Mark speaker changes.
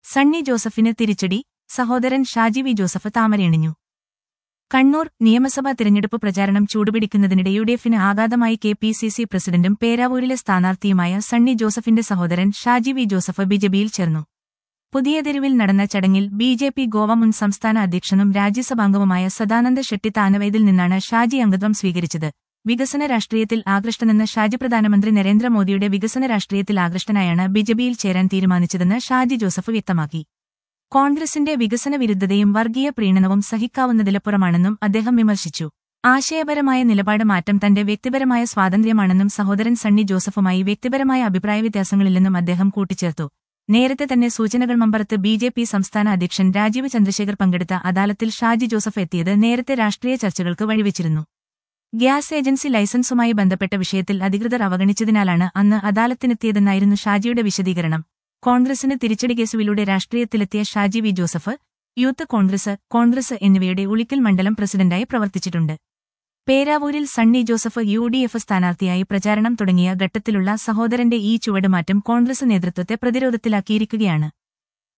Speaker 1: സണ്ണി ജോസഫിന് തിരിച്ചടി സഹോദരൻ ഷാജി വി ജോസഫ് താമരയണിഞ്ഞു കണ്ണൂർ നിയമസഭാ തിരഞ്ഞെടുപ്പ് പ്രചാരണം ചൂടുപിടിക്കുന്നതിനിടെ യു ഡി എഫിന് ആഘാതമായി കെ പി സി സി പ്രസിഡന്റും പേരാവൂരിലെ സ്ഥാനാർത്ഥിയുമായ സണ്ണി ജോസഫിന്റെ സഹോദരൻ ഷാജി വി ജോസഫ് ബിജെപിയിൽ ചേർന്നു പുതിയ തെരുവിൽ നടന്ന ചടങ്ങിൽ ബി ജെ പി ഗോവ മുൻ സംസ്ഥാന അധ്യക്ഷനും രാജ്യസഭാംഗവുമായ സദാനന്ദ ഷെട്ടി താനവൈദിൽ നിന്നാണ് ഷാജി അംഗത്വം സ്വീകരിച്ചത് വികസന രാഷ്ട്രീയത്തിൽ ആകൃഷ്ടനെന്ന ഷാജി പ്രധാനമന്ത്രി നരേന്ദ്രമോദിയുടെ വികസന രാഷ്ട്രീയത്തിൽ ആകൃഷ്ടനായാണ് ബിജെപിയിൽ ചേരാൻ തീരുമാനിച്ചതെന്ന് ഷാജി ജോസഫ് വ്യക്തമാക്കി കോൺഗ്രസിന്റെ വികസന വിരുദ്ധതയും വർഗീയ പ്രീണനവും സഹിക്കാവുന്നതിലപ്പുറമാണെന്നും അദ്ദേഹം വിമർശിച്ചു ആശയപരമായ നിലപാട് മാറ്റം തന്റെ വ്യക്തിപരമായ സ്വാതന്ത്ര്യമാണെന്നും സഹോദരൻ സണ്ണി ജോസഫുമായി വ്യക്തിപരമായ അഭിപ്രായ വ്യത്യാസങ്ങളില്ലെന്നും അദ്ദേഹം കൂട്ടിച്ചേർത്തു നേരത്തെ തന്നെ സൂചനകൾ മമ്പറത്ത് ബി ജെ പി സംസ്ഥാന അധ്യക്ഷൻ രാജീവ് ചന്ദ്രശേഖർ പങ്കെടുത്ത അദാലത്തിൽ ഷാജി ജോസഫ് എത്തിയത് നേരത്തെ രാഷ്ട്രീയ ചർച്ചകൾക്ക് വഴിവെച്ചിരുന്നു ഗ്യാസ് ഏജൻസി ലൈസൻസുമായി ബന്ധപ്പെട്ട വിഷയത്തിൽ അധികൃതർ അവഗണിച്ചതിനാലാണ് അന്ന് അദാലത്തിനെത്തിയതെന്നായിരുന്നു ഷാജിയുടെ വിശദീകരണം കോൺഗ്രസിന് തിരിച്ചടി കേസുവിലൂടെ രാഷ്ട്രീയത്തിലെത്തിയ ഷാജി വി ജോസഫ് യൂത്ത് കോൺഗ്രസ് കോൺഗ്രസ് എന്നിവയുടെ ഉളിക്കൽ മണ്ഡലം പ്രസിഡന്റായി പ്രവർത്തിച്ചിട്ടുണ്ട് പേരാവൂരിൽ Sunny Joseph U D F സ്ഥാനാർത്ഥിയായി പ്രചാരണം തുടങ്ങിയ ഘട്ടത്തിലുള്ള സഹോദരന്റെ ഈ ചുവടുമാറ്റം കോൺഗ്രസ് നേതൃത്വത്തെ പ്രതിരോധത്തിലാക്കിയിരിക്കുകയാണ്